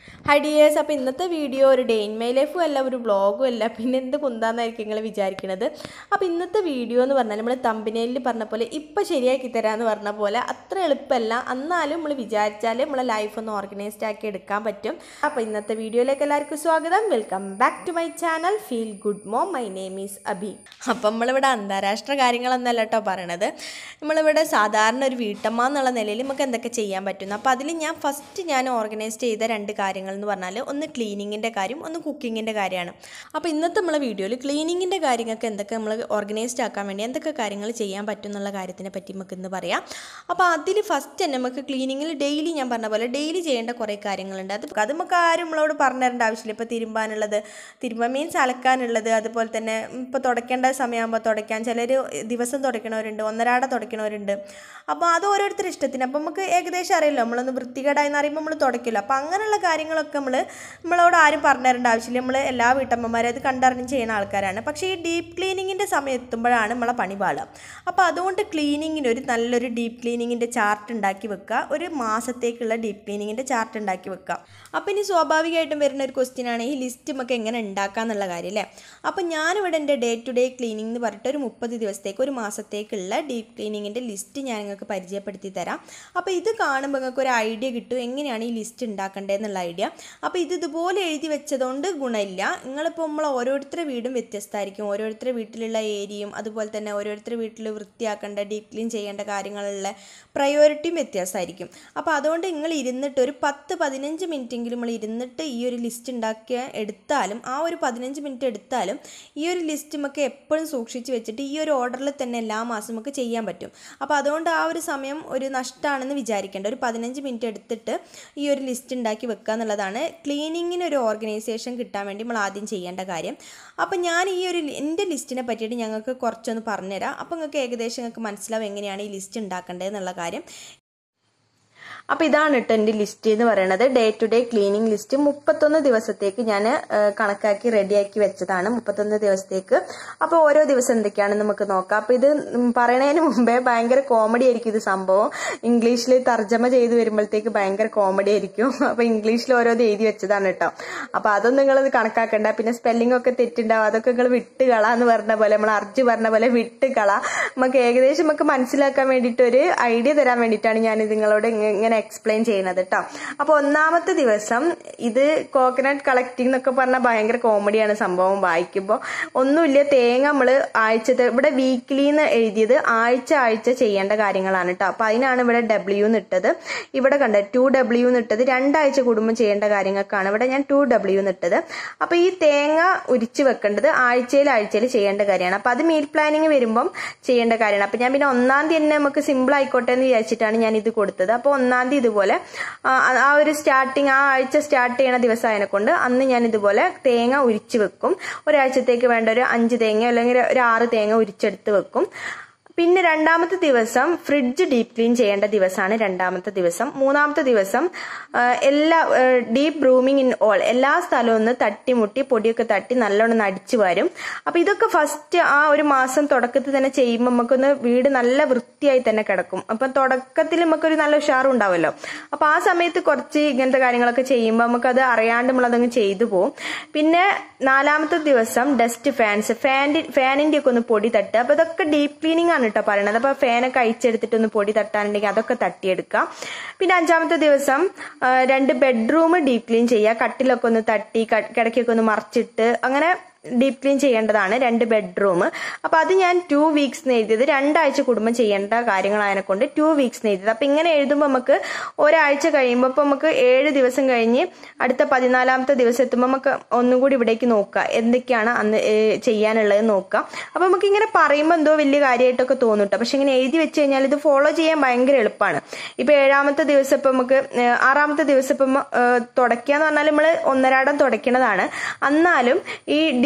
hi dears അപ്പോൾ ഇന്നത്തെ video ഒരു ഡേ ഇൻ മൈ ലൈഫും അല്ല ഒരു വ്ളോഗും അല്ല പിന്നെ എന്ത് കുന്താന്നായിരിക്കും നിങ്ങൾ വിചാരിക്കുന്നത് അപ്പോൾ ഇന്നത്തെ വീഡിയോ എന്ന് പറഞ്ഞാൽ നമ്മൾ തമ്പനയിൽ പറഞ്ഞ പോലെ ഇപ്പം ശരിയാക്കി തരാമെന്ന് പറഞ്ഞ പോലെ അത്ര എളുപ്പമല്ല എന്നാലും നമ്മൾ വിചാരിച്ചാൽ നമ്മളെ ലൈഫ് ഒന്ന് ഓർഗനൈസ്ഡ് ആക്കി എടുക്കാൻ പറ്റും അപ്പോൾ ഇന്നത്തെ വീഡിയോയിലേക്ക് എല്ലാവർക്കും സ്വാഗതം welcome back to my channel feel good mom my name is Abi അപ്പം നമ്മളിവിടെ അന്താരാഷ്ട്ര കാര്യങ്ങളൊന്നല്ല കേട്ടോ പറയണത് നമ്മളിവിടെ സാധാരണ ഒരു വീട്ടമ്മ എന്നുള്ള നിലയിൽ നമുക്ക് എന്തൊക്കെ ചെയ്യാൻ പറ്റുന്നു അപ്പോൾ അതിൽ ഞാൻ ഫസ്റ്റ് ഞാൻ ഓർഗനൈസ് ചെയ്ത രണ്ട് കാര്യങ്ങൾ എന്ന് പറഞ്ഞാൽ ഒന്ന് ക്ലീനിങ്ങിൻ്റെ കാര്യം ഒന്ന് കുക്കിങ്ങിൻ്റെ കാര്യമാണ് അപ്പോൾ ഇന്നത്തെ നമ്മളെ വീഡിയോയിൽ ക്ലീനിങ്ങിൻ്റെ കാര്യങ്ങൾക്ക് എന്തൊക്കെ നമ്മൾ ഓർഗനൈസ്ഡ് ആക്കാൻ വേണ്ടി എന്തൊക്കെ കാര്യങ്ങൾ ചെയ്യാൻ പറ്റും എന്നുള്ള കാര്യത്തിനെ പറ്റി നമുക്ക് ഇന്ന് പറയാം അപ്പോൾ അതിൽ ഫസ്റ്റ് തന്നെ നമുക്ക് ക്ലീനിങ്ങിൽ ഡെയിലി ഞാൻ പറഞ്ഞ പോലെ ഡെയിലി ചെയ്യേണ്ട കുറേ കാര്യങ്ങളുണ്ട് അത് അത് നമുക്ക് ആരും നമ്മളോട് പറഞ്ഞു തരേണ്ട ആവശ്യമില്ല ഇപ്പോൾ തിരുമ്പാനുള്ളത് തിരുമ്പ മീൻസ് അലക്കാനുള്ളത് അതുപോലെ തന്നെ ഇപ്പോൾ തുടയ്ക്കേണ്ട സമയമാകുമ്പോൾ തുടയ്ക്കാൻ ചിലർ ദിവസം തുടയ്ക്കണവരുണ്ട് ഒന്നരാട തുടയ്ക്കണവരുണ്ട് അപ്പോൾ അത് ഓരോരുത്തരുടെ ഇഷ്ടത്തിന് അപ്പോൾ നമുക്ക് ഏകദേശം അറിയില്ലോ നമ്മളൊന്ന് വൃത്തികേടായി എന്ന് അറിയുമ്പോൾ നമ്മൾ തുടയ്ക്കില്ല അപ്പോൾ അങ്ങനെയുള്ള കാര്യങ്ങളൊക്കെ നമ്മൾ നമ്മളോട് ആരും പറഞ്ഞു തരേണ്ട ആവശ്യമില്ല നമ്മൾ എല്ലാ വീട്ടമ്മമാരും അത് കണ്ടറിഞ്ഞ് ചെയ്യുന്ന ആൾക്കാരാണ് പക്ഷേ ഈ ഡീപ്പ് ക്ലീനിങ്ങിൻ്റെ സമയം എത്തുമ്പോഴാണ് നമ്മളെ പണി പാളുക അപ്പോൾ അതുകൊണ്ട് ക്ലീനിങ്ങിന് ഒരു നല്ലൊരു ഡീപ്പ് ക്ലീനിങ്ങിൻ്റെ ചാർട്ട് ഉണ്ടാക്കി വെക്കുക ഒരു മാസത്തേക്കുള്ള ഡീപ്പ് ക്ലീനിങ്ങിൻ്റെ ചാർട്ട് ഉണ്ടാക്കി വെക്കുക അപ്പോൾ ഇനി സ്വാഭാവികമായിട്ടും വരുന്ന ഒരു ക്വസ്റ്റ്യൻ ആണ് ഈ ലിസ്റ്റ് നമുക്ക് എങ്ങനെ ഉണ്ടാക്കുക എന്നുള്ള കാര്യം അല്ലേ അപ്പോൾ ഞാനിവിടെ എൻ്റെ ഡേ ടു ഡേ ക്ലീനിങ് എന്ന് പറഞ്ഞിട്ട് ഒരു മുപ്പത് ദിവസത്തേക്ക് ഒരു മാസത്തേക്കുള്ള ഡീപ്പ് ക്ലീനിങ്ങിൻ്റെ ലിസ്റ്റ് ഞാൻ നിങ്ങൾക്ക് പരിചയപ്പെടുത്തി തരാം അപ്പോൾ ഇത് കാണുമ്പോൾ നിങ്ങൾക്ക് ഒരു ഐഡിയ കിട്ടും എങ്ങനെയാണ് ഈ ലിസ്റ്റ് ഉണ്ടാക്കേണ്ടതെന്നുള്ള ഐഡിയ അപ്പോൾ ഇത് ഇതുപോലെ എഴുതി വെച്ചതുകൊണ്ട് ഗുണമില്ല നിങ്ങളിപ്പോൾ നമ്മൾ ഓരോരുത്തരുടെ വീടും വ്യത്യസ്തമായിരിക്കും ഓരോരുത്തരുടെ വീട്ടിലുള്ള ഏരിയയും അതുപോലെ തന്നെ ഓരോരുത്തരുടെ വീട്ടിൽ വൃത്തിയാക്കേണ്ട ഡീപ്പ് ക്ലീൻ ചെയ്യേണ്ട കാര്യങ്ങളുള്ള പ്രയോറിറ്റിയും വ്യത്യാസമായിരിക്കും അപ്പോൾ അതുകൊണ്ട് നിങ്ങൾ ഇരുന്നിട്ട് ഒരു പത്ത് പതിനഞ്ച് മിനിറ്റെങ്കിലും നമ്മൾ ഇരുന്നിട്ട് ഈ ഒരു ലിസ്റ്റ് ഉണ്ടാക്കിയ എടുത്താലും ആ ഒരു പതിനഞ്ച് മിനിറ്റ് എടുത്താലും ഈ ഒരു ലിസ്റ്റ് നമുക്ക് എപ്പോഴും സൂക്ഷിച്ച് വെച്ചിട്ട് ഈ ഒരു ഓർഡറിൽ തന്നെ എല്ലാ മാസം നമുക്ക് ചെയ്യാൻ പറ്റും അപ്പോൾ അതുകൊണ്ട് ആ ഒരു സമയം ഒരു നഷ്ടമാണെന്ന് വിചാരിക്കേണ്ട ഒരു പതിനഞ്ച് മിനിറ്റ് എടുത്തിട്ട് ഈ ഒരു ലിസ്റ്റ് ഉണ്ടാക്കി വെക്കുക എന്നുള്ളതാണ് ക്ലീനിങ്ങിന് ഒരു ഓർഗനൈസേഷൻ കിട്ടാൻ വേണ്ടി നമ്മൾ ആദ്യം ചെയ്യേണ്ട കാര്യം അപ്പോൾ ഞാൻ ഈ ഒരു എൻ്റെ ലിസ്റ്റിനെ പറ്റിയിട്ട് ഞങ്ങൾക്ക് കുറച്ചൊന്ന് പറഞ്ഞുതരാം അപ്പോൾ നിങ്ങൾക്ക് ഏകദേശം നിങ്ങൾക്ക് മനസ്സിലാവും എങ്ങനെയാണ് ഈ ലിസ്റ്റ് ഉണ്ടാക്കേണ്ടത് എന്നുള്ള കാര്യം അപ്പോൾ ഇതാണ് കേട്ടോ എൻ്റെ ലിസ്റ്റ് എന്ന് പറയുന്നത് day to day cleaning list മുപ്പത്തൊന്ന് ദിവസത്തേക്ക് ഞാൻ കണക്കാക്കി റെഡിയാക്കി വെച്ചതാണ് മുപ്പത്തൊന്ന് ദിവസത്തേക്ക് അപ്പോൾ ഓരോ ദിവസം എന്തൊക്കെയാണെന്ന് നമുക്ക് നോക്കാം അപ്പോൾ ഇത് പറയണതിന് മുമ്പേ ഭയങ്കര കോമഡി ആയിരിക്കും ഇത് സംഭവം ഇംഗ്ലീഷിൽ തർജ്ജമ ചെയ്ത് വരുമ്പോഴത്തേക്ക് ഭയങ്കര കോമഡി ആയിരിക്കും അപ്പോൾ ഇംഗ്ലീഷിൽ ഓരോന്ന് എഴുതി വെച്ചതാണ് കേട്ടോ അപ്പോൾ അതൊന്നും നിങ്ങളത് കണക്കാക്കണ്ട പിന്നെ സ്പെല്ലിംഗ് ഒക്കെ തെറ്റുണ്ടാവും അതൊക്കെ നിങ്ങൾ വിട്ട് കള എന്ന് പറഞ്ഞ പോലെ നമ്മൾ അർജ് പറഞ്ഞ പോലെ വിട്ട് കള നമുക്ക് ഏകദേശം നമുക്ക് മനസ്സിലാക്കാൻ വേണ്ടിയിട്ട് ഒരു ഐഡിയ തരാൻ വേണ്ടിയിട്ടാണ് ഞാൻ നിങ്ങളോട് ഇങ്ങനെ എക്സ്പ്ലെയിൻ ചെയ്യുന്നത് കേട്ടോ അപ്പോൾ ഒന്നാമത്തെ ദിവസം ഇത് കോക്കനട്ട് കളക്ടിങ് എന്നൊക്കെ പറഞ്ഞാൽ ഭയങ്കര കോമഡിയാണ് സംഭവം വായിക്കുമ്പോൾ ഒന്നുമില്ല തേങ്ങ നമ്മൾ ആഴ്ചത്തെ ഇവിടെ വീക്ക്ലി എന്ന് എഴുതിയത് ആഴ്ച ആഴ്ച ചെയ്യേണ്ട കാര്യങ്ങളാണ് കേട്ടോ അപ്പോൾ അതിനാണ് ഇവിടെ ഡബ്ല്യു ഇട്ടത് ഇവിടെ കണ്ട ടു ഡബ്ല്യു ഇട്ടത് രണ്ടാഴ്ച കൂടുമ്പോൾ ചെയ്യേണ്ട കാര്യങ്ങൾക്കാണ് ഇവിടെ ഞാൻ ടു ഡബ്ല്യു ഇട്ടത് അപ്പോൾ ഈ തേങ്ങ ഉരിച്ച് വെക്കേണ്ടത് ആഴ്ചയിൽ ആഴ്ചയിൽ ചെയ്യേണ്ട കാര്യമാണ് അപ്പോൾ അത് മീൽ പ്ലാനിങ് വരുമ്പം ചെയ്യേണ്ട കാര്യമാണ് അപ്പോൾ ഞാൻ പിന്നെ ഒന്നാം തീയതി തന്നെ നമുക്ക് സിമ്പിൾ ആയിക്കോട്ടെ എന്ന് വിചാരിച്ചിട്ടാണ് ഞാൻ ഇത് കൊടുത്തത് അപ്പോൾ ഒന്നാം തീയതി ഇതുപോലെ ആ ഒരു സ്റ്റാർട്ടിങ് ആ ആഴ്ച സ്റ്റാർട്ട് ചെയ്യണ ദിവസമായതിനെ കൊണ്ട് അന്ന് ഞാൻ ഇതുപോലെ തേങ്ങ ഉരിച്ചു വെക്കും ഒരാഴ്ചത്തേക്ക് വേണ്ട ഒരു അഞ്ച് തേങ്ങ അല്ലെങ്കിൽ ഒരു ആറ് തേങ്ങ ഉരിച്ചെടുത്ത് വെക്കും പിന്നെ രണ്ടാമത്തെ ദിവസം ഫ്രിഡ്ജ് ഡീപ്പ് ക്ലീൻ ചെയ്യേണ്ട ദിവസമാണ് രണ്ടാമത്തെ ദിവസം മൂന്നാമത്തെ ദിവസം എല്ലാ ഡീപ്പ് ബ്രൂമിങ് ഇൻ ഓൾ എല്ലാ സ്ഥലവും ഒന്ന് തട്ടിമുട്ടി പൊടിയൊക്കെ തട്ടി നല്ലോണം അടിച്ചു വരും അപ്പൊ ഇതൊക്കെ ഫസ്റ്റ് ആ ഒരു മാസം തുടക്കത്തിൽ തന്നെ ചെയ്യുമ്പോൾ നമുക്കൊന്ന് വീട് നല്ല വൃത്തിയായി തന്നെ കിടക്കും അപ്പൊ തുടക്കത്തിൽ നമുക്കൊരു നല്ല ഉഷാറും ഉണ്ടാവുമല്ലോ അപ്പൊ ആ സമയത്ത് കുറച്ച് ഇങ്ങനത്തെ കാര്യങ്ങളൊക്കെ ചെയ്യുമ്പോൾ നമുക്കത് അറിയാണ്ട് നമ്മളതങ്ങ് ചെയ്തു പോകും പിന്നെ നാലാമത്തെ ദിവസം ഡസ്റ്റ് ഫാൻസ് ഫാനിന്റെ ഫാനിന്റെ ഒക്കെ ഒന്ന് പൊടി തട്ടുക അപ്പൊ ഇതൊക്കെ ഡീപ്പ് ക്ലീനിങ് ആണ് കേട്ടോ പറയണത് അപ്പൊ ഫാനൊക്കെ അയച്ചെടുത്തിട്ട് ഒന്ന് പൊടി തട്ടാനുണ്ടെങ്കിൽ അതൊക്കെ തട്ടിയെടുക്കാം പിന്നെ അഞ്ചാമത്തെ ദിവസം രണ്ട് ബെഡ്റൂം ഡീപ്പ് ക്ലീൻ ചെയ്യുക കട്ടിലൊക്കെ ഒന്ന് തട്ടി കിടക്കൊക്കെ ഒന്ന് മറിച്ചിട്ട് അങ്ങനെ ഡീപ്പ് ക്ലീൻ ചെയ്യേണ്ടതാണ് രണ്ട് ബെഡ്റൂം അപ്പൊ അത് ഞാൻ ടു വീക്സ് എഴുതിയത് രണ്ടാഴ്ച കുടുംബം ചെയ്യേണ്ട കാര്യങ്ങളായതിനെ കൊണ്ട് ടു വീക്സ് എഴുതിയത് അപ്പൊ ഇങ്ങനെ എഴുതുമ്പോൾ നമുക്ക് ഒരാഴ്ച കഴിയുമ്പോൾ ഇപ്പൊ നമുക്ക് ഏഴ് ദിവസം കഴിഞ്ഞ് അടുത്ത പതിനാലാമത്തെ ദിവസം എത്തുമ്പോൾ നമുക്ക് ഒന്നും കൂടി ഇവിടേക്ക് നോക്കുക എന്തൊക്കെയാണ് അന്ന് ചെയ്യാനുള്ളത് നോക്കാം അപ്പൊ നമുക്ക് ഇങ്ങനെ പറയുമ്പോൾ എന്തോ വലിയ കാര്യമായിട്ടൊക്കെ തോന്നും പക്ഷെ ഇങ്ങനെ എഴുതി വെച്ച് കഴിഞ്ഞാൽ ഇത് ഫോളോ ചെയ്യാൻ ഭയങ്കര എളുപ്പമാണ് ഇപ്പൊ ഏഴാമത്തെ ദിവസം ഇപ്പൊ നമുക്ക് ആറാമത്തെ ദിവസം ഇപ്പം തുടയ്ക്കുക എന്ന് പറഞ്ഞാൽ നമ്മൾ ഒന്നരാടം തുടയ്ക്കണതാണ് എന്നാലും ഈ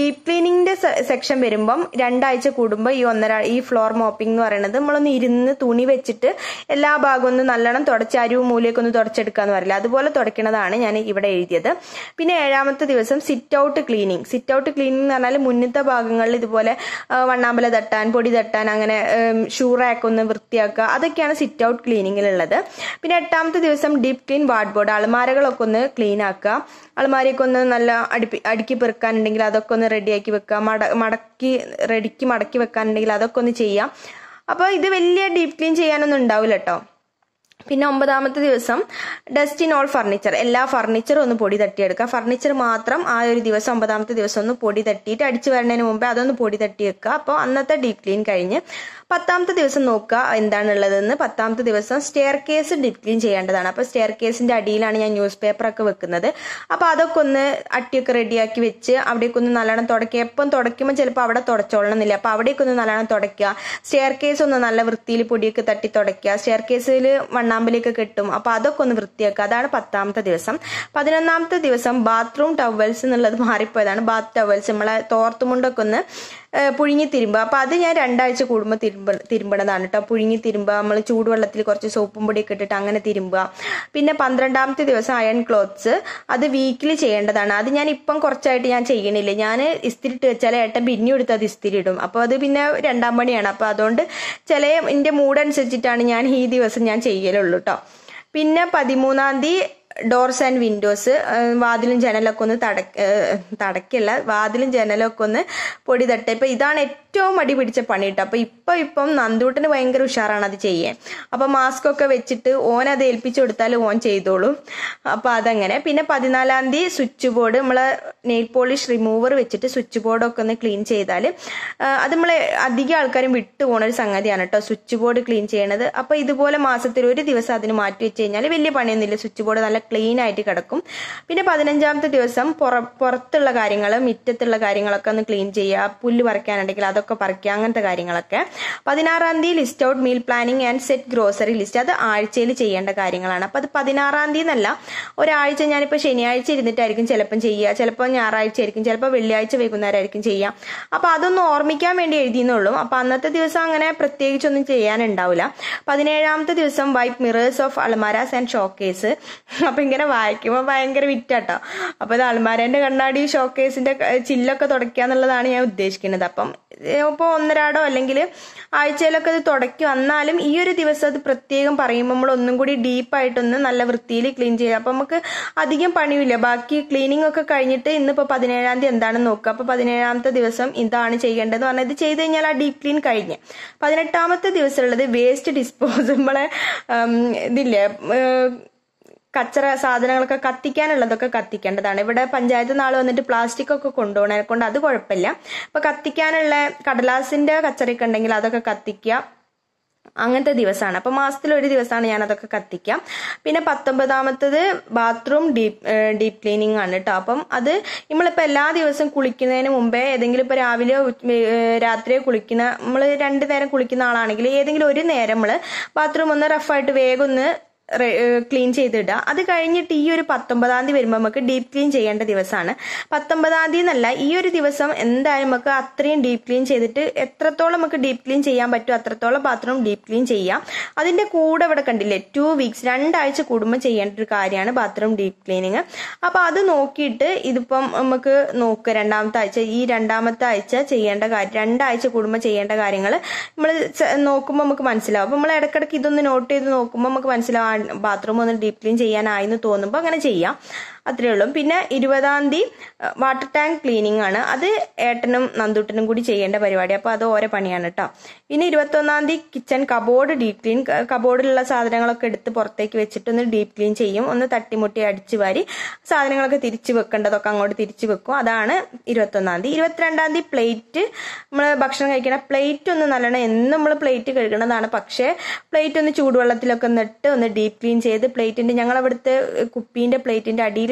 ഡീപ്പ് ക്ലീനിങ്ങിന്റെ സെക്ഷൻ വരുമ്പം രണ്ടാഴ്ച കൂടുമ്പോൾ ഈ ഒന്നര ഈ ഫ്ലോർ മോപ്പിംഗ് എന്ന് പറയുന്നത് നമ്മളൊന്ന് ഇരുന്ന് തുണി വെച്ചിട്ട് എല്ലാ ഭാഗവും ഒന്ന് നല്ലോണം തുടച്ച് അരിവും മൂലയൊക്കെ ഒന്ന് തുടച്ചെടുക്കാന്ന് പറയില്ല അതുപോലെ തുടയ്ക്കണതാണ് ഞാൻ ഇവിടെ എഴുതിയത് പിന്നെ ഏഴാമത്തെ ദിവസം sit out cleaning sit out cleaning എന്ന് പറഞ്ഞാൽ മുന്നത്തെ ഭാഗങ്ങളിൽ ഇതുപോലെ ആ, വണ്ണാമ്പല തട്ടാൻ പൊടി തട്ടാൻ അങ്ങനെ ഷൂ റാക്ക് ഒന്ന് വൃത്തിയാക്കുക അതൊക്കെയാണ് സിറ്റ് ഔട്ട് ക്ലീനിങ്ങിലുള്ളത് പിന്നെ എട്ടാമത്തെ ദിവസം ഡീപ്പ് ക്ലീൻ വാർഡ് ബോർഡ് അൾമാരകളൊക്കെ ഒന്ന് ക്ലീൻ ആക്കുക അൾമാരയൊക്കെ ഒന്ന് നല്ല അടുപ്പി അടുക്കി പെറുക്കാനുണ്ടെങ്കിൽ അതൊക്കെ ഒന്ന് റെഡിയാക്കി വെക്കുക മട മടക്കി റെഡിക്ക് മടക്കി വെക്കാനുണ്ടെങ്കിൽ അതൊക്കെ ഒന്ന് ചെയ്യാം അപ്പോൾ ഇത് വലിയ ഡീപ്പ് ക്ലീൻ ചെയ്യാനൊന്നും ഉണ്ടാവില്ല കേട്ടോ പിന്നെ ഒമ്പതാമത്തെ ദിവസം ഡസ്റ്റ് ഇൻ ഓൾ ഫർണിച്ചർ എല്ലാ ഫർണിച്ചറും ഒന്ന് പൊടി തട്ടിയെടുക്കുക ഫർണിച്ചർ മാത്രം ആ ഒരു ദിവസം ഒമ്പതാമത്തെ ദിവസം ഒന്ന് പൊടി തട്ടിയിട്ട് അടിച്ചു വരുന്നതിന് മുമ്പേ അതൊന്ന് പൊടി തട്ടി വെക്കുക അപ്പോൾ അന്നത്തെ ഡീപ്പ് ക്ലീൻ കഴിഞ്ഞ് പത്താമത്തെ ദിവസം നോക്കുക എന്താണുള്ളതെന്ന് പത്താമത്തെ ദിവസം സ്റ്റെയർ കേസ് ഡീപ്പ് ക്ലീൻ ചെയ്യേണ്ടതാണ് അപ്പോൾ സ്റ്റെയർ കേസിന്റെ അടിയിലാണ് ഞാൻ ന്യൂസ് പേപ്പർ ഒക്കെ വെക്കുന്നത് അപ്പോൾ അതൊക്കെ ഒന്ന് അട്ടിയൊക്കെ റെഡിയാക്കി വെച്ച് അവിടേക്ക് ഒന്ന് നല്ലോണം തുടക്കുക എപ്പം തുടയ്ക്കുമ്പോൾ ചിലപ്പോൾ അവിടെ തുടച്ചോളണമെന്നില്ല അപ്പോൾ അവിടേക്ക് ഒന്ന് നല്ലോണം തുടയ്ക്കുക സ്റ്റെയർ കേസ് ഒന്ന് നല്ല വൃത്തിയിൽ പൊടിയൊക്കെ തട്ടി തുടയ്ക്കുക സ്റ്റെയർ കേസിൽ വണ്ണാമ്പലിയൊക്കെ കിട്ടും അപ്പോൾ അതൊക്കെ ഒന്ന് വൃത്തിയാക്കുക അതാണ് പത്താമത്തെ ദിവസം പതിനൊന്നാമത്തെ ദിവസം ബാത്റൂം ടവൽസ് എന്നുള്ളത് മാറിപ്പോയതാണ് ബാത്ത് ടവൽസ് നമ്മളെ തോർത്തുമുണ്ടൊക്കെ ഒന്ന് ഏഹ് പുഴുങ്ങി തിരുമ്പുക അപ്പോൾ അത് ഞാൻ രണ്ടാഴ്ച കൂടുമ്പോൾ തിരുമ്പ തിരുമ്പണതാണ് കേട്ടോ പുഴുങ്ങി തിരുമ്പുക നമ്മൾ ചൂടുവെള്ളത്തിൽ കുറച്ച് സോപ്പും പൊടിയൊക്കെ ഇട്ടിട്ട് അങ്ങനെ തിരുമ്പുക പിന്നെ പന്ത്രണ്ടാമത്തെ ദിവസം അയൺ ക്ലോത്ത്സ് അത് വീക്കിലി ചെയ്യേണ്ടതാണ് അത് ഞാൻ ഇപ്പം കുറച്ചായിട്ട് ഞാൻ ചെയ്യണില്ല ഞാൻ ഇസ്തിരി ഇട്ട് വെച്ചാൽ ഏട്ടൻ പിന്നെ എടുത്ത് അത് ഇസ്തിരി ഇടും അപ്പോൾ അത് പിന്നെ രണ്ടാം പണിയാണ് അപ്പോൾ അതുകൊണ്ട് ചില എൻ്റെ മൂഡ് അനുസരിച്ചിട്ടാണ് ഞാൻ ഈ ദിവസം ഞാൻ ചെയ്യലുള്ളൂ കേട്ടോ പിന്നെ പതിമൂന്നാം തീയതി ഡോർസ് ആൻഡ് വിൻഡോസ് വാതിലും ജനലൊക്കെ ഒന്ന് തട ഏഹ് തടക്കല്ല വാതിലും ജനലൊക്കെ ഒന്ന് പൊടി തട്ടുക ഇപ്പം ഇതാണ് ഏറ്റവും മടി പിടിച്ച പണി കേട്ടോ അപ്പം ഇപ്പം ഇപ്പം നന്ദൂട്ടിന് ഭയങ്കര ഉഷാറാണ് അത് ചെയ്യാൻ അപ്പം മാസ്ക് ഒക്കെ വെച്ചിട്ട് ഓൻ അത് ഏൽപ്പിച്ചു കൊടുത്താൽ ഓൻ ചെയ്തോളും അപ്പം അതങ്ങനെ പിന്നെ പതിനാലാം തീയതി സ്വിച്ച് ബോർഡ് നമ്മൾ നെയിൽ പോളിഷ് റിമൂവർ വെച്ചിട്ട് സ്വിച്ച് ബോർഡൊക്കെ ഒന്ന് ക്ലീൻ ചെയ്താൽ അത് നമ്മൾ അധികം ആൾക്കാരും വിട്ടു പോണ ഒരു സംഗതിയാണ് കേട്ടോ സ്വിച്ച് ബോർഡ് ക്ലീൻ ചെയ്യണത് അപ്പോൾ ഇതുപോലെ മാസത്തിൽ ഒരു ദിവസം അതിന് മാറ്റി വെച്ച് കഴിഞ്ഞാൽ വലിയ പണിയൊന്നുമില്ല സ്വിച്ച് ബോർഡ് നല്ല ക്ലീൻ ആയിട്ട് കിടക്കും പിന്നെ പതിനഞ്ചാമത്തെ ദിവസം പുറ പുറത്തുള്ള കാര്യങ്ങൾ മുറ്റത്തുള്ള കാര്യങ്ങളൊക്കെ ഒന്ന് ക്ലീൻ ചെയ്യുക പുല്ല് പറിക്കാനുണ്ടെങ്കിൽ അതൊക്കെ പറിക്കുക അങ്ങനത്തെ കാര്യങ്ങളൊക്കെ പതിനാറാം തീയതി list out meal planning and set grocery list അത് ആഴ്ചയിൽ ചെയ്യേണ്ട കാര്യങ്ങളാണ് അപ്പോൾ അത് പതിനാറാം തീയതി എന്നല്ല ഒരാഴ്ച ഞാനിപ്പോൾ ശനിയാഴ്ച ഇരുന്നിട്ടായിരിക്കും ചിലപ്പം ചെയ്യുക ചിലപ്പോൾ ഞായറാഴ്ച ആയിരിക്കും ചിലപ്പോൾ വെള്ളിയാഴ്ച വൈകുന്നേരം ആയിരിക്കും ചെയ്യുക അപ്പോൾ അതൊന്ന് ഓർമ്മിക്കാൻ വേണ്ടി എഴുതിയെന്നുള്ളൂ അപ്പോൾ അന്നത്തെ ദിവസം അങ്ങനെ പ്രത്യേകിച്ചൊന്നും ചെയ്യാനുണ്ടാവില്ല പതിനേഴാമത്തെ ദിവസം വൈപ്പ് മിറേഴ്സ് ഓഫ് അൾമാരാസ് ആൻഡ് ഷോക്കേസ് അപ്പോൾ ഇങ്ങനെ വായിക്കുമ്പോൾ ഭയങ്കര വിറ്റാട്ടോ അപ്പോൾ ഇത് അൾമാരേൻ്റെ കണ്ണാടി ഷോക്കേസിൻ്റെ ചില്ലൊക്കെ തുടയ്ക്കുക എന്നുള്ളതാണ് ഞാൻ ഉദ്ദേശിക്കുന്നത് അപ്പം ഇപ്പോൾ ഒന്നരാടോ അല്ലെങ്കിൽ ആഴ്ചയിലൊക്കെ അത് തുടക്കി വന്നാലും ഈ ഒരു ദിവസം അത് പ്രത്യേകം പറയുമ്പോൾ നമ്മൾ ഒന്നും കൂടി ഡീപ്പായിട്ടൊന്ന് നല്ല വൃത്തിയിൽ ക്ലീൻ ചെയ്യുക അപ്പം നമുക്ക് അധികം പണിയില്ല ബാക്കി ക്ലീനിങ് ഒക്കെ കഴിഞ്ഞിട്ട് ഇന്നിപ്പോൾ പതിനേഴാം തീയതി എന്താണെന്ന് നോക്കുക അപ്പോൾ പതിനേഴാമത്തെ ദിവസം ഇതാണ് ചെയ്യേണ്ടതെന്ന് പറഞ്ഞാൽ ഇത് ചെയ്ത് കഴിഞ്ഞാൽ ആ ഡീപ്പ് ക്ലീൻ കഴിഞ്ഞ് പതിനെട്ടാമത്തെ ദിവസം ഉള്ളത് വേസ്റ്റ് ഡിസ്പോസിബിളെ ഇതില്ലേ ഏഹ്, കച്ചറ സാധനങ്ങളൊക്കെ കത്തിക്കാനുള്ളതൊക്കെ കത്തിക്കേണ്ടതാണ് ഇവിടെ പഞ്ചായത്ത് നാൾ വന്നിട്ട് പ്ലാസ്റ്റിക് ഒക്കെ കൊണ്ടുപോകണെ കൊണ്ട് അത് കുഴപ്പമില്ല അപ്പൊ കത്തിക്കാനുള്ള കടലാസിന്റെ കച്ചറയൊക്കെ ഉണ്ടെങ്കിൽ അതൊക്കെ കത്തിക്കുക അങ്ങനത്തെ ദിവസമാണ് അപ്പോൾ മാസത്തിൽ ഒരു ദിവസമാണ് ഞാൻ അതൊക്കെ കത്തിക്കാം പിന്നെ പത്തൊമ്പതാമത്തത് ബാത്റൂം ഡീപ്പ് ഡീപ്പ് ക്ലീനിങ് ആണ് കേട്ടോ അപ്പം അത് നമ്മളിപ്പോൾ എല്ലാ ദിവസവും കുളിക്കുന്നതിന് മുമ്പേ ഏതെങ്കിലും ഇപ്പോൾ രാവിലെ രാത്രിയോ കുളിക്കുന്ന നമ്മൾ രണ്ട് നേരം കുളിക്കുന്ന ആളാണെങ്കിൽ ഏതെങ്കിലും ഒരു നേരം നമ്മൾ ബാത്റൂം ഒന്ന് റഫായിട്ട് വേഗം ഒന്ന് ക്ലീൻ ചെയ്തിടുക അത് കഴിഞ്ഞിട്ട് ഈ ഒരു പത്തൊമ്പതാം തീയതി വരുമ്പോൾ നമുക്ക് ഡീപ്പ് ക്ലീൻ ചെയ്യേണ്ട ദിവസമാണ് പത്തൊമ്പതാം തീയതി എന്നല്ല ഈ ഒരു ദിവസം എന്തായാലും നമുക്ക് അത്രയും ഡീപ്പ് ക്ലീൻ ചെയ്തിട്ട് എത്രത്തോളം നമുക്ക് ഡീപ്പ് ക്ലീൻ ചെയ്യാൻ പറ്റും അത്രത്തോളം ബാത്റൂം ഡീപ്പ് ക്ലീൻ ചെയ്യാം അതിന്റെ കൂടെ ഇവിടെ കണ്ടില്ലേ ടു വീക്സ് രണ്ടാഴ്ച കൂടുമ്പോൾ ചെയ്യേണ്ട ഒരു കാര്യമാണ് ബാത്റൂം ഡീപ്പ് ക്ലീനിങ് അപ്പൊ അത് നോക്കിയിട്ട് ഇതിപ്പം നമുക്ക് നോക്കുക രണ്ടാമത്തെ ആഴ്ച ഈ രണ്ടാമത്തെ ആഴ്ച ചെയ്യേണ്ട കാര്യം രണ്ടാഴ്ച കൂടുമ്പോൾ ചെയ്യേണ്ട കാര്യങ്ങൾ നമ്മൾ നോക്കുമ്പോൾ നമുക്ക് മനസ്സിലാവും അപ്പൊ നമ്മൾ ഇടയ്ക്കിടയ്ക്ക് ഇതൊന്ന് നോട്ട് ചെയ്ത് നോക്കുമ്പോൾ നമുക്ക് മനസ്സിലാവും ബാത്റൂം ഒന്ന് ഡീപ്പ് ക്ലീൻ ചെയ്യാനായെന്ന് തോന്നുമ്പോൾ അങ്ങനെ ചെയ്യാം അത്രേ ഉള്ളൂ പിന്നെ ഇരുപതാം തീയതി വാട്ടർ ടാങ്ക് ക്ലീനിങ് ആണ് അത് ഏട്ടനും നന്ദുട്ടനും കൂടി ചെയ്യേണ്ട പരിപാടി അപ്പോൾ അത് ഓരോ പണിയാണ് കേട്ടോ പിന്നെ ഇരുപത്തൊന്നാം തീയതി കിച്ചൺ കബോർഡ് ഡീപ്പ് ക്ലീൻ കബോർഡിലുള്ള സാധനങ്ങളൊക്കെ എടുത്ത് പുറത്തേക്ക് വെച്ചിട്ട് ഒന്ന് ഡീപ്പ് ക്ലീൻ ചെയ്യും ഒന്ന് തട്ടിമുട്ടി അടിച്ചു വാരി സാധനങ്ങളൊക്കെ തിരിച്ചു വെക്കേണ്ടതൊക്കെ അങ്ങോട്ട് തിരിച്ചു വെക്കും അതാണ് ഇരുപത്തൊന്നാം തീയതി ഇരുപത്തിരണ്ടാം തീയതി പ്ലേറ്റ് നമ്മൾ ഭക്ഷണം കഴിക്കണ പ്ലേറ്റ് ഒന്ന് നല്ലോണം എന്നും നമ്മൾ പ്ലേറ്റ് കഴുകണതാണ് പക്ഷേ പ്ലേറ്റ് ഒന്ന് ചൂടുവെള്ളത്തിലൊക്കെ നിട്ട് ഒന്ന് ഡീപ്പ് ക്ലീൻ ചെയ്ത് പ്ലേറ്റിന്റെ ഞങ്ങൾ അവിടുത്തെ കുപ്പീന്റെ പ്ലേറ്റിന്റെ അടിയിൽ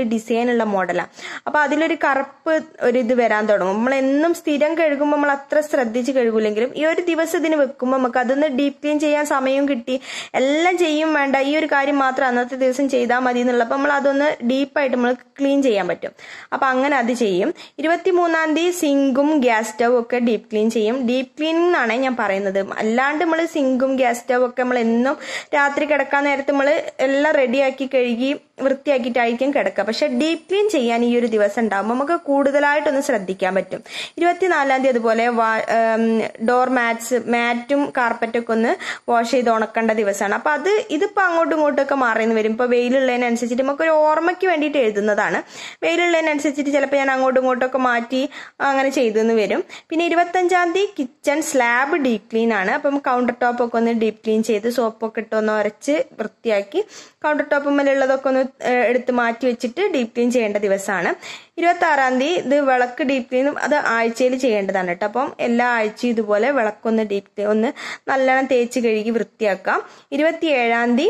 ഡിസൈനുള്ള മോഡലാണ് അപ്പോൾ അതിലൊരു കറുപ്പ് ഒരു ഇത് വരാൻ തുടങ്ങും നമ്മൾ എന്നും സ്ഥിരം കഴുകുമ്പോൾ നമ്മൾ അത്ര ശ്രദ്ധിച്ച് കഴുകില്ലെങ്കിലും ഈ ഒരു ദിവസം ഇതിന് വെക്കുമ്പോൾ നമുക്ക് അതൊന്ന് ഡീപ് ക്ലീൻ ചെയ്യാൻ സമയവും കിട്ടി എല്ലാം ചെയ്യും വേണ്ട ഈ ഒരു കാര്യം മാത്രം അന്നത്തെ ദിവസം ചെയ്താൽ മതി എന്നുള്ളപ്പോൾ നമ്മൾ അതൊന്ന് ഡീപ്പായിട്ട് നമ്മൾ ക്ലീൻ ചെയ്യാൻ പറ്റും അപ്പം അങ്ങനെ അത് ചെയ്യും ഇരുപത്തി മൂന്നാം തീയതി സിങ്കും ഗ്യാസ് സ്റ്റവും ഒക്കെ ഡീപ്പ് ക്ലീൻ ചെയ്യും ഡീപ്പ് ക്ലീനിങ് എന്നാണ് ഞാൻ പറയുന്നത് അല്ലാണ്ട് നമ്മൾ സിങ്കും ഗ്യാസ് സ്റ്റവും ഒക്കെ നമ്മൾ എന്നും രാത്രി കിടക്കാൻ നേരത്ത് നമ്മൾ എല്ലാം റെഡിയാക്കി കഴുകി വൃത്തിയാക്കിയിട്ടായിരിക്കും കിടക്കുക പക്ഷെ ഡീപ്പ് ക്ലീൻ ചെയ്യാൻ ഈ ഒരു ദിവസം ഉണ്ടാകുമ്പോൾ നമുക്ക് കൂടുതലായിട്ടൊന്ന് ശ്രദ്ധിക്കാൻ പറ്റും ഇരുപത്തിനാലാം തീയതി അതുപോലെ ഡോർ മാറ്റ്സ് മാറ്റും കാർപ്പറ്റും ഒക്കെ ഒന്ന് വാഷ് ചെയ്ത് ഉണക്കേണ്ട ദിവസമാണ് അപ്പൊ അത് ഇതിപ്പോ അങ്ങോട്ടും ഇങ്ങോട്ടും ഒക്കെ മാറിയെന്ന് വരും ഇപ്പൊ വെയിലുള്ളതിനനുസരിച്ചിട്ട് നമുക്ക് ഒരു ഓർമ്മയ്ക്ക് വേണ്ടിയിട്ട് എഴുതുന്നതാണ് വെയിലുള്ളതിനനുസരിച്ചിട്ട് ചിലപ്പോൾ ഞാൻ അങ്ങോട്ടും ഇങ്ങോട്ടും ഒക്കെ മാറ്റി അങ്ങനെ ചെയ്തെന്ന് വരും പിന്നെ ഇരുപത്തഞ്ചാം തീയതി കിച്ചൺ സ്ലാബ് ഡീപ് ക്ലീൻ ആണ് അപ്പം കൗണ്ടർ ടോപ്പ് ഒക്കെ ഒന്ന് ഡീപ് ക്ലീൻ ചെയ്ത് സോപ്പൊക്കെ ഇട്ട് ഒന്ന് ഉരച്ച് വൃത്തിയാക്കി കൗണ്ടർ ടോപ്പ് മേലുള്ളതൊക്കെ ഒന്ന് ഏഹ്, എടുത്ത് മാറ്റി വെച്ചിട്ട് ഡീപ് ക്ലീൻ ചെയ്യേണ്ട ദിവസമാണ് ഇരുപത്തി ആറാം തീയതി ഇത് വിളക്ക് ഡീപ് ക്ലീൻ അത് ആഴ്ചയിൽ ചെയ്യേണ്ടതാണ് കേട്ടോ അപ്പം എല്ലാ ആഴ്ചയും ഇതുപോലെ വിളക്കൊന്ന് ഡീപ് ക്ലീൻ ഒന്ന് നല്ലോണം തേച്ച് കഴുകി വൃത്തിയാക്കാം ഇരുപത്തി ഏഴാം തീയതി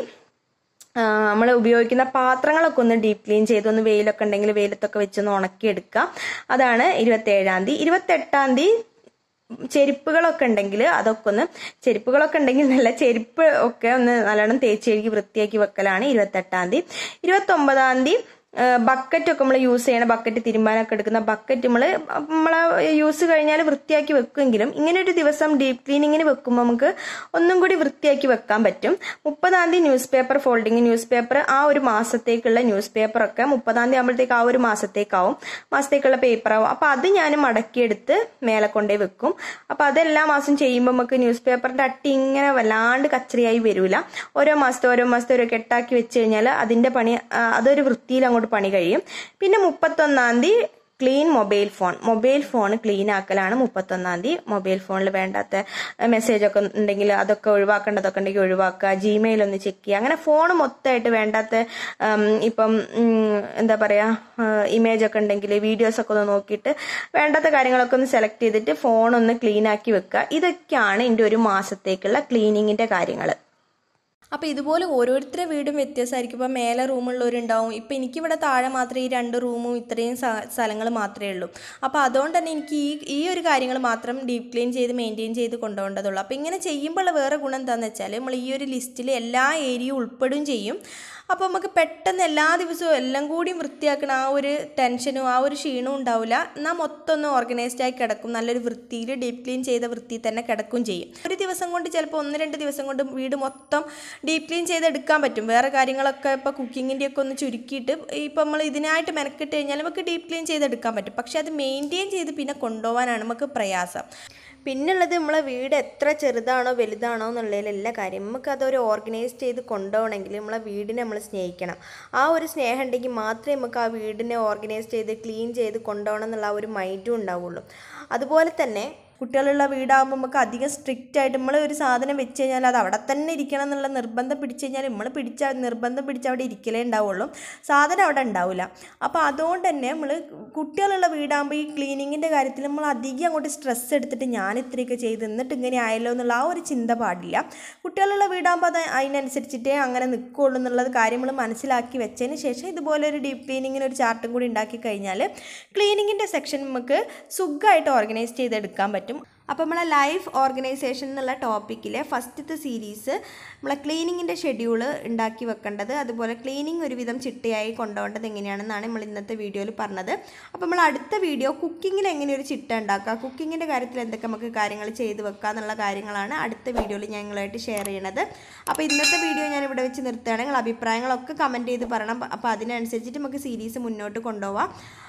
നമ്മൾ ഉപയോഗിക്കുന്ന പാത്രങ്ങളൊക്കെ ഒന്ന് ഡീപ് ക്ലീൻ ചെയ്ത് ഒന്ന് വെയിലൊക്കെ ഉണ്ടെങ്കിൽ വെയിലത്തൊക്കെ വെച്ചൊന്ന് ഉണക്കിയെടുക്കാം അതാണ് ഇരുപത്തി ഏഴാം തീയതി ഇരുപത്തെട്ടാം തീയതി ചെരുപ്പുകളൊക്കെ ഉണ്ടെങ്കിൽ അതൊക്കെ ഒന്ന് ചെരുപ്പുകളൊക്കെ ഉണ്ടെങ്കിൽ നല്ല ചെരുപ്പ് ഒക്കെ ഒന്ന് നല്ലോണം തേച്ച് കഴുകി വൃത്തിയാക്കി വെക്കലാണ് ഇരുപത്തെട്ടാം തീയതി ഇരുപത്തൊമ്പതാം തീയതി ബക്കറ്റ് ഒക്കെ നമ്മൾ യൂസ് ചെയ്യണ ബക്കറ്റ് തിരുമ്പാനൊക്കെ എടുക്കുന്ന ബക്കറ്റ് നമ്മൾ നമ്മളെ യൂസ് കഴിഞ്ഞാൽ വൃത്തിയാക്കി വെക്കുമെങ്കിലും ഇങ്ങനെ ഒരു ദിവസം ഡീപ് ക്ലീനിങ്ങിന് വെക്കുമ്പോൾ നമുക്ക് ഒന്നും കൂടി വൃത്തിയാക്കി വെക്കാൻ പറ്റും മുപ്പതാം തീയതി news paper folding news paper ആ ഒരു മാസത്തേക്കുള്ള ന്യൂസ് പേപ്പർ ഒക്കെ മുപ്പതാം തീയതി ആകുമ്പോഴത്തേക്ക് ആ ഒരു മാസത്തേക്കാവും മാസത്തേക്കുള്ള പേപ്പർ ആവും അപ്പൊ അത് ഞാൻ മടക്കിയെടുത്ത് മേലെ കൊണ്ടേ വെക്കും അപ്പൊ അത് എല്ലാ മാസം ചെയ്യുമ്പോൾ നമുക്ക് ന്യൂസ് പേപ്പറിന്റെ അട്ടി ഇങ്ങനെ വല്ലാണ്ട് കച്ചറിയായി വരൂല ഓരോ മാസത്തെ ഓരോ മാസത്തെ ഓരോ കെട്ടാക്കി വെച്ച് കഴിഞ്ഞാൽ അതിന്റെ പണി ആ, അതൊരു വൃത്തിയിൽ അങ്ങോട്ട് പണി കഴിയും പിന്നെ മുപ്പത്തൊന്നാം തീയതി clean mobile phone mobile phone clean ആക്കലാണ് മുപ്പത്തൊന്നാം തീയതി മൊബൈൽ ഫോണിൽ വേണ്ടാത്ത മെസ്സേജ് ഒക്കെ ഉണ്ടെങ്കിൽ അതൊക്കെ ഒഴിവാക്കേണ്ടതൊക്കെ ഉണ്ടെങ്കിൽ ഒഴിവാക്കുക ജിമെയിൽ ഒന്ന് ചെക്ക് ചെയ്യുക അങ്ങനെ ഫോൺ മൊത്തമായിട്ട് വേണ്ടാത്ത ഉം, ഇപ്പം ഉം, എന്താ പറയാ ഇമേജ് ഒക്കെ ഉണ്ടെങ്കിൽ വീഡിയോസ് ഒക്കെ ഒന്ന് നോക്കിയിട്ട് വേണ്ടാത്ത കാര്യങ്ങളൊക്കെ ഒന്ന് സെലക്ട് ചെയ്തിട്ട് ഫോൺ ഒന്ന് ക്ലീൻ ആക്കി വെക്കുക ഇതൊക്കെയാണ് എൻ്റെ ഒരു മാസത്തേക്കുള്ള ക്ലീനിങ്ങിന്റെ കാര്യങ്ങൾ അപ്പോൾ ഇതുപോലെ ഓരോരുത്തരുടെ വീടും വ്യത്യാസമായിരിക്കും ഇപ്പോൾ മേലെ റൂമുള്ളവരുണ്ടാവും ഇപ്പോൾ എനിക്കിവിടെ താഴെ മാത്രമേ ഈ രണ്ട് റൂമും ഇത്രയും സ്ഥലങ്ങൾ മാത്രമേ ഉള്ളൂ അപ്പോൾ അതുകൊണ്ട് തന്നെ എനിക്ക് ഈ ഈ ഒരു കാര്യങ്ങൾ മാത്രം ഡീപ്പ് ക്ലീൻ ചെയ്ത് മെയിൻറ്റെയിൻ ചെയ്ത് കൊണ്ടുപോകേണ്ടതുള്ളൂ അപ്പോൾ ഇങ്ങനെ ചെയ്യുമ്പോൾ വേറെ ഗുണം എന്താണെന്ന് വെച്ചാൽ നമ്മൾ ഈ ഒരു ലിസ്റ്റിൽ എല്ലാ ഏരിയയും ഉൾപ്പെടുകയും ചെയ്യും അപ്പോൾ നമുക്ക് പെട്ടെന്ന് എല്ലാ ദിവസവും എല്ലാം കൂടിയും വൃത്തിയാക്കണ ആ ഒരു ടെൻഷനും ആ ഒരു ക്ഷീണവും ഉണ്ടാവില്ല എന്നാൽ മൊത്തം ഒന്ന് ഓർഗനൈസ്ഡ് ആയി കിടക്കും നല്ലൊരു വൃത്തിയിൽ ഡീപ്പ് ക്ലീൻ ചെയ്ത വൃത്തി തന്നെ കിടക്കുകയും ചെയ്യും ഒരു ദിവസം കൊണ്ട് ചിലപ്പോൾ ഒന്ന് രണ്ട് ദിവസം കൊണ്ട് വീട് മൊത്തം ഡീപ്പ് ക്ലീൻ ചെയ്തെടുക്കാൻ പറ്റും വേറെ കാര്യങ്ങളൊക്കെ ഇപ്പോൾ കുക്കിങ്ങിൻ്റെ ഒക്കെ ഒന്ന് ചുരുക്കിയിട്ട് ഇപ്പം നമ്മൾ ഇതിനായിട്ട് മെനക്കെട്ട് കഴിഞ്ഞാൽ നമുക്ക് ഡീപ്പ് ക്ലീൻ ചെയ്തെടുക്കാൻ പറ്റും പക്ഷേ അത് മെയിൻറ്റെയിൻ ചെയ്ത് പിന്നെ കൊണ്ടുപോകാനാണ് നമുക്ക് പ്രയാസം പിന്നുള്ളത് നമ്മളെ വീട് എത്ര ചെറുതാണോ വലുതാണോ എന്നുള്ളതിലല്ല കാര്യം നമുക്ക് അതൊരു ഓർഗനൈസ് ചെയ്ത് കൊണ്ടുപോകണമെങ്കിൽ നമ്മളെ വീടിനെ നമ്മൾ സ്നേഹിക്കണം ആ ഒരു സ്നേഹം ഉണ്ടെങ്കിൽ മാത്രമേ നമുക്ക് ആ വീടിനെ ഓർഗനൈസ് ചെയ്ത് ക്ലീൻ ചെയ്ത് കൊണ്ടുപോകണം എന്നുള്ള ആ ഒരു മൈൻഡും ഉണ്ടാവുള്ളൂ അതുപോലെ തന്നെ കുട്ടികളുള്ള വീടാകുമ്പോൾ നമുക്ക് അധികം സ്ട്രിക്റ്റ് ആയിട്ട് നമ്മൾ ഒരു സാധനം വെച്ച് കഴിഞ്ഞാൽ അത് അവിടെ തന്നെ ഇരിക്കണം എന്നുള്ള നിർബന്ധം പിടിച്ചു കഴിഞ്ഞാൽ നമ്മൾ പിടിച്ച നിർബന്ധം പിടിച്ച് അവിടെ ഇരിക്കലേ ഉണ്ടാവുള്ളൂ സാധനം അവിടെ ഉണ്ടാവില്ല അപ്പോൾ അതുകൊണ്ട് തന്നെ നമ്മൾ കുട്ടികളുള്ള വീടാകുമ്പോൾ ഈ ക്ലീനിങ്ങിൻ്റെ കാര്യത്തിൽ നമ്മൾ അധികം അങ്ങോട്ട് സ്ട്രെസ് എടുത്തിട്ട് ഞാൻ ഇത്രയൊക്കെ ചെയ്ത് എന്നിട്ട് ഇങ്ങനെ ആയല്ലോ എന്നുള്ള ആ ഒരു ചിന്ത പാടില്ല കുട്ടികളുള്ള വീടാകുമ്പോൾ അത് അതിനനുസരിച്ചിട്ടേ അങ്ങനെ നിൽക്കുള്ളൂ എന്നുള്ളത് കാര്യം നമ്മൾ മനസ്സിലാക്കി വെച്ചതിന് ശേഷം ഇതുപോലെ ഒരു ഡീപ്പ് ക്ലീനിങ്ങിന് ഒരു ചാർട്ടും കൂടി ഉണ്ടാക്കി കഴിഞ്ഞാൽ ക്ലീനിങ്ങിൻ്റെ സെക്ഷൻ നമുക്ക് സുഖമായിട്ട് ഓർഗനൈസ് ചെയ്തെടുക്കാൻ പറ്റും അപ്പോൾ നമ്മളെ ലൈഫ് ഓർഗനൈസേഷൻ എന്നുള്ള ടോപ്പിക്കിലെ ഫസ്റ്റത്തെ സീരീസ് നമ്മളെ ക്ലീനിങ്ങിൻ്റെ ഷെഡ്യൂൾ ഉണ്ടാക്കി വെക്കേണ്ടത് അതുപോലെ ക്ലീനിങ് ഒരുവിധം ചിട്ടയായി കൊണ്ടുപോകേണ്ടത് എങ്ങനെയാണെന്നാണ് നമ്മൾ ഇന്നത്തെ വീഡിയോയിൽ പറഞ്ഞത് അപ്പോൾ നമ്മൾ അടുത്ത വീഡിയോ കുക്കിങ്ങിൽ എങ്ങനെ ഒരു ചിട്ട ഉണ്ടാക്കുക കുക്കിങ്ങിൻ്റെ കാര്യത്തിൽ എന്തൊക്കെ നമുക്ക് കാര്യങ്ങൾ ചെയ്ത് വെക്കുക എന്നുള്ള കാര്യങ്ങളാണ് അടുത്ത വീഡിയോയിൽ ഞങ്ങളായിട്ട് ഷെയർ ചെയ്യണത് അപ്പോൾ ഇന്നത്തെ വീഡിയോ ഞാൻ ഇവിടെ വെച്ച് നിർത്തുകയാണ് നിങ്ങൾ അഭിപ്രായങ്ങളൊക്കെ കമൻറ്റ് ചെയ്ത് പറയണം അപ്പോൾ അതിനനുസരിച്ചിട്ട് നമുക്ക് സീരീസ് മുന്നോട്ട് കൊണ്ടുപോകാം